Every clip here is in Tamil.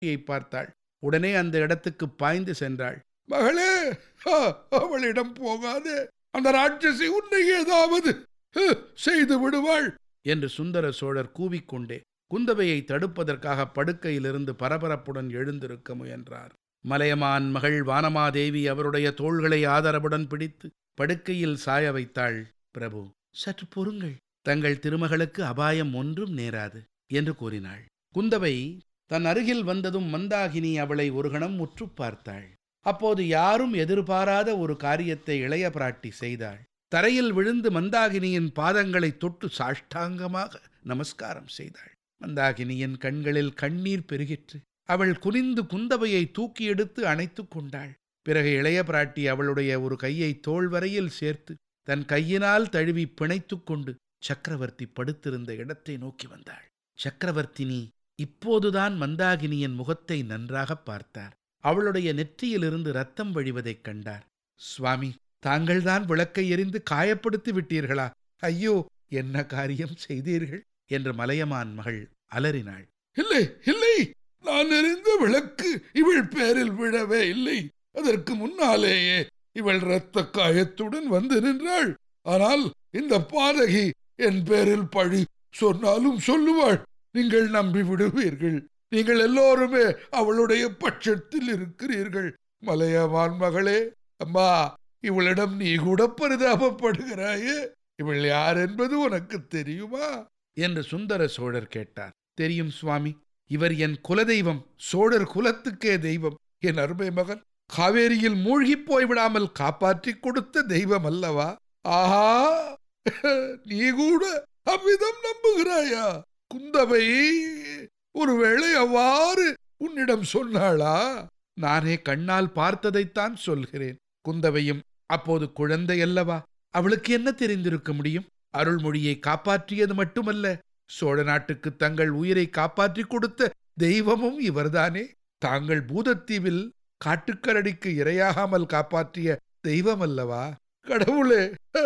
யை பார்த்தாள் உடனே அந்த இடத்துக்கு பாய்ந்து சென்றாள் மகளே ஆ, அவளிடம் போகாதே அந்த ராட்சசி உன்னை ஏதாவது ஹு, செய்து விடுவாள் என்று சுந்தர சோழர் கூவிக்கொண்டே குந்தவையை தடுப்பதற்காக படுக்கையிலிருந்து பரபரப்புடன் எழுந்திருக்க முயன்றார் மலையமான் மகள் வானமாதேவி அவருடைய தோள்களை ஆதரவுடன் பிடித்து படுக்கையில் சாய வைத்தாள் பிரபு சற்று பொறுங்கள் தங்கள் திருமகளுக்கு அபாயம் ஒன்றும் நேராது என்று கூறினாள் குந்தவை தன் அருகில் வந்ததும் மந்தாகினி அவளை ஒரு கணம் உற்று பார்த்தாள் அப்போது யாரும் எதிர்பாராத ஒரு காரியத்தை இளைய பிராட்டி செய்தாள் தரையில் விழுந்து மந்தாகினியின் பாதங்களை தொட்டு சாஷ்டாங்கமாக நமஸ்காரம் செய்தாள் மந்தாகினியின் கண்களில் கண்ணீர் பெருகிற்று அவள் குனிந்து குந்தவையை தூக்கி எடுத்து அணைத்துக் கொண்டாள் பிறகு இளைய பிராட்டி அவளுடைய ஒரு கையை தோள் வரையில் சேர்த்து தன் கையினால் தழுவி பிணைத்துக் கொண்டு சக்கரவர்த்தி படுத்திருந்த இடத்தை நோக்கி வந்தாள் சக்கரவர்த்தினி இப்போதுதான் மந்தாகினியின் முகத்தை நன்றாகப் பார்த்தார் அவளுடைய நெற்றியிலிருந்து ரத்தம் வழிவதைக் கண்டார் சுவாமி தாங்கள்தான் விளக்கை எரிந்து காயப்படுத்தி விட்டீர்களா ஐயோ என்ன காரியம் செய்தீர்கள் என்று மலையமான் மகள் அலறினாள் இல்லை இல்லை நான் எறிந்த விளக்கு இவள் பேரில் விழவே இல்லை அதற்கு முன்னாலேயே இவள் இரத்த காயத்துடன் வந்து நின்றாள் ஆனால் இந்த பாதகி என் பேரில் பழி சொன்னாலும் சொல்லுவாள் நீங்கள் நம்பி விடுவீர்கள் நீங்கள் எல்லோருமே அவளுடைய பட்சத்தில் இருக்கிறீர்கள் மலையவான் மகளே அம்மா இவளிடம் நீ கூட பரிதாபப்படுகிறாயே இவள் யார் என்பது உனக்கு தெரியுமா என்று சுந்தர சோழர் கேட்டார் தெரியும் சுவாமி இவர் என் குலதெய்வம் சோழர் குலத்துக்கே தெய்வம் என் அருமை மகன் காவேரியில் மூழ்கிப் போய்விடாமல் காப்பாற்றிக் கொடுத்த தெய்வம் அல்லவா ஆஹா நீ கூட அவ்விதம் நம்புகிறாயா குந்தவை ஒருவேளை அவ்வாறு உன்னிடம் சொன்னாளா நானே கண்ணால் பார்த்ததைத்தான் சொல்கிறேன் குந்தவையும் அப்போது குழந்தை அல்லவா அவளுக்கு என்ன தெரிந்திருக்க முடியும் அருள்மொழியை காப்பாற்றியது மட்டுமல்ல சோழ நாட்டுக்கு தங்கள் உயிரை காப்பாற்றிக் கொடுத்த தெய்வமும் இவர்தானே தாங்கள் பூதத்தீவில் காட்டுக்கரடிக்கு இரையாகாமல் காப்பாற்றிய தெய்வம் அல்லவா கடவுளே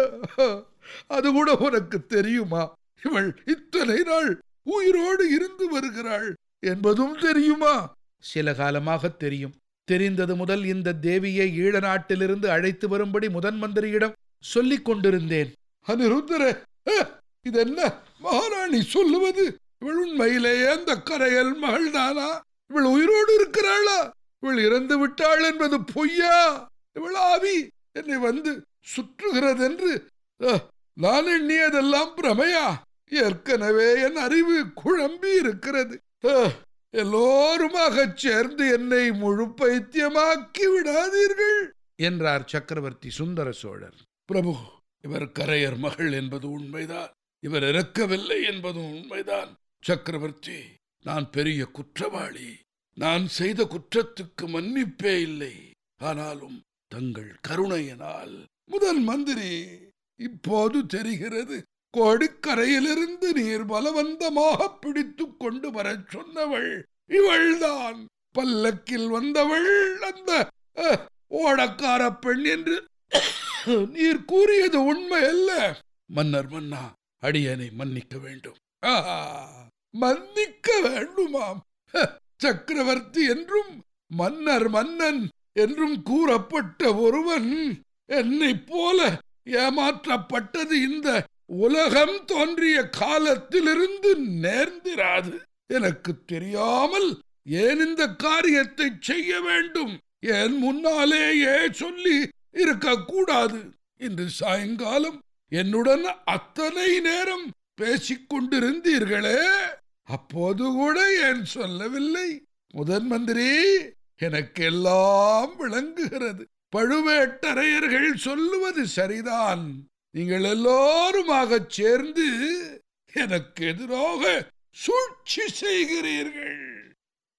அது கூட உனக்கு தெரியுமா இவள் இத்தனை நாள் உயிரோடு இருந்து வருகிறாள் என்பதும் தெரியுமா சில காலமாக தெரியும் தெரிந்தது முதல் இந்த தேவியை ஈழ நாட்டிலிருந்து அழைத்து வரும்படி முதன் மந்திரியிடம் சொல்லிக் கொண்டிருந்தேன் அனிருத்தர இது என்ன மகாராணி சொல்லுவது இவள் உண்மையிலேயே அந்த கரையல் மகள்தானா இவள் உயிரோடு இருக்கிறாளா இவள் இறந்து விட்டாள் என்பது பொய்யா இவள் ஆவி என்னை வந்து சுற்றுகிறதென்று அஹ், நான் எண்ணியதெல்லாம் பிரமையா ஏற்கனவே என் அறிவு குழம்பி இருக்கிறது அஹ், எல்லோருமாகச் சேர்ந்து என்னை முழு பைத்தியமாக்கி விடாதீர்கள் என்றார் சக்கரவர்த்தி சுந்தர சோழர் பிரபு இவர் கரையர் மகள் என்பது உண்மைதான் இவர் இறக்கவில்லை என்பதும் உண்மைதான் சக்கரவர்த்தி நான் பெரிய குற்றவாளி நான் செய்த குற்றத்துக்கு மன்னிப்பே இல்லை ஆனாலும் தங்கள் கருணையினால் முதல் மந்திரி இப்போது தெரிகிறது கோடிக்கரையிலிருந்து நீர் பலவந்தமாக பிடித்துக் கொண்டு வரச் சொன்னவள் இவள்தான் பல்லக்கில் வந்தவள் அந்த அஹ், ஓடக்கார பெண் என்று நீர் கூறியது உண்மை அல்ல மன்னர் மன்னா அடியனை மன்னிக்க வேண்டும் ஆஹா, மன்னிக்க வேண்டுமாம் ஹ, சக்கரவர்த்தி என்றும் மன்னர் மன்னன் என்றும் கூறப்பட்ட ஒருவன் என்னைப் போல ஏமாற்றப்பட்டது இந்த உலகம் தோன்றிய காலத்திலிருந்து நேர்ந்திராது எனக்கு தெரியாமல் ஏன் இந்த காரியத்தை செய்ய வேண்டும் என் முன்னாலேயே சொல்லி இருக்கக்கூடாது இன்று சாயங்காலம் என்னுடன் அத்தனை நேரம் பேசிக் கொண்டிருந்தீர்களே அப்போது கூட ஏன் சொல்லவில்லை முதன் மந்திரி எனக்கெல்லாம் விளங்குகிறது பழுவேட்டரையர்கள் சொல்லுவது சரிதான் நீங்கள் எல்லோருமாகச் சேர்ந்து எனக்கு எதிராக சூழ்ச்சி செய்கிறீர்கள்